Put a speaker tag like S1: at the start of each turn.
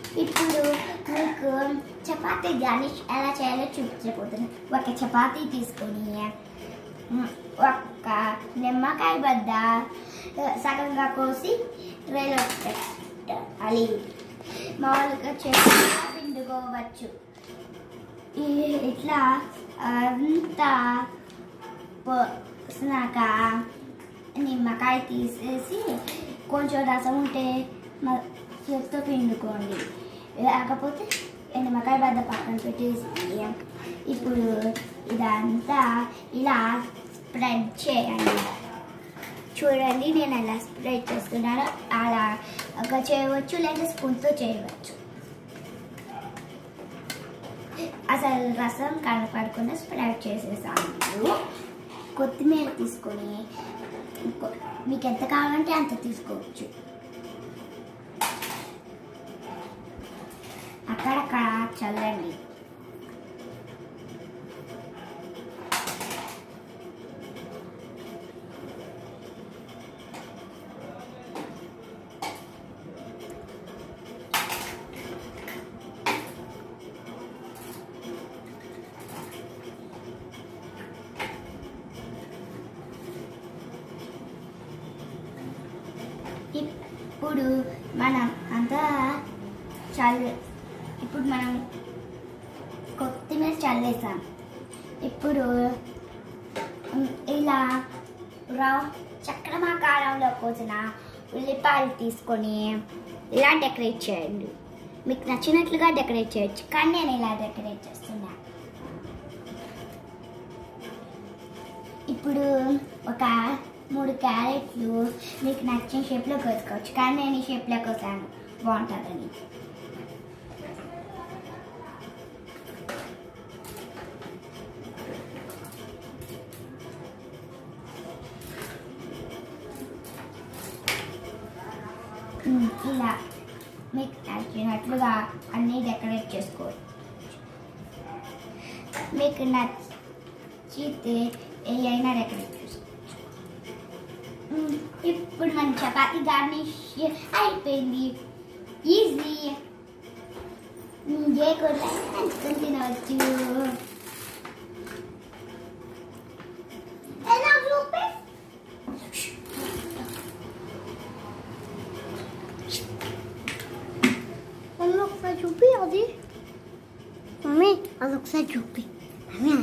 S1: ఇప్పుడు మీకు చపాతీ గార్నిష్ ఎలా చేయాలో చూపించబోతున్నాను ఒక చపాతీ తీసుకొని మ్, ఒక్క నిమ్మకాయ బద్ద ఆ, సగంగా కోసి ట్రేలో పెట్టాలి మామూలుగా చేసి పిండుకోవచ్చు ఈ- ఇట్లా అంతా పోసినాక నిమ్మకాయ తీసేసి కొంచెం రసం ఉంటే మ- చేతితో పిండుకోండి లేకపోతే నిమ్మకాయ బద్ద పక్కన పెట్టేసి ఇప్పుడు ఇదంతా ఇలా స్ప్రెడ్ చేయండి చూడండి నేను ఎలా స్ప్రెడ్ చేస్తున్నానో అలా ఒక చేయవచ్చు లేదా స్పూన్తో చేయవచ్చు అసలు రసం కనపడకుండా స్ప్రెడ్ చేసేసాను కొత్తిమీర తీసుకొని ఇంకో- మీకు ఎంత కావాలంటే అంత తీసుకోవచ్చు అక్కడక్కడ చల్లండి ఇప్పుడు మనం అంతా చల్ల ఇప్పుడు మనం కొత్తిమీర చల్లేసాం ఇప్పుడు ఉమ్, ఇలా రా చక్రమాకారంలో కోసిన ఉల్లిపాయలు తీసుకొని ఇలా డెకరేట్ చేయండి మీకు నచ్చినట్లుగా డెకరేట్ చేయొచ్చు కానీ నేను ఇలా డెకరేట్ చేస్తున్నా ఇప్పుడు ఒక మూడు క్యారెట్లు మీకు నచ్చిన షేప్లో కోసుకోవచ్చు కానీ నేను ఈ షేప్లో కోసాను బాగుంటుందని ఉమ్, ఇలా మీకు నచ్చినట్లుగా అన్నీ డెకరేట్ చేసుకోవచ్చు మీకు నచ్చితే ఏ అయినా డెకరేట్ చేసుకోవచ్చు ఉమ్, ఇప్పుడు మన చపాతీ గార్నిష్ అయిపోయింది ఈజీ ఏ కూడా అంచుకొని తినవచ్చు ఎలా చూపే
S2: మమ్మీ ఒకసారి చూపి అది మమ్మీ అది ఒకసారి చూపి మమ్మీ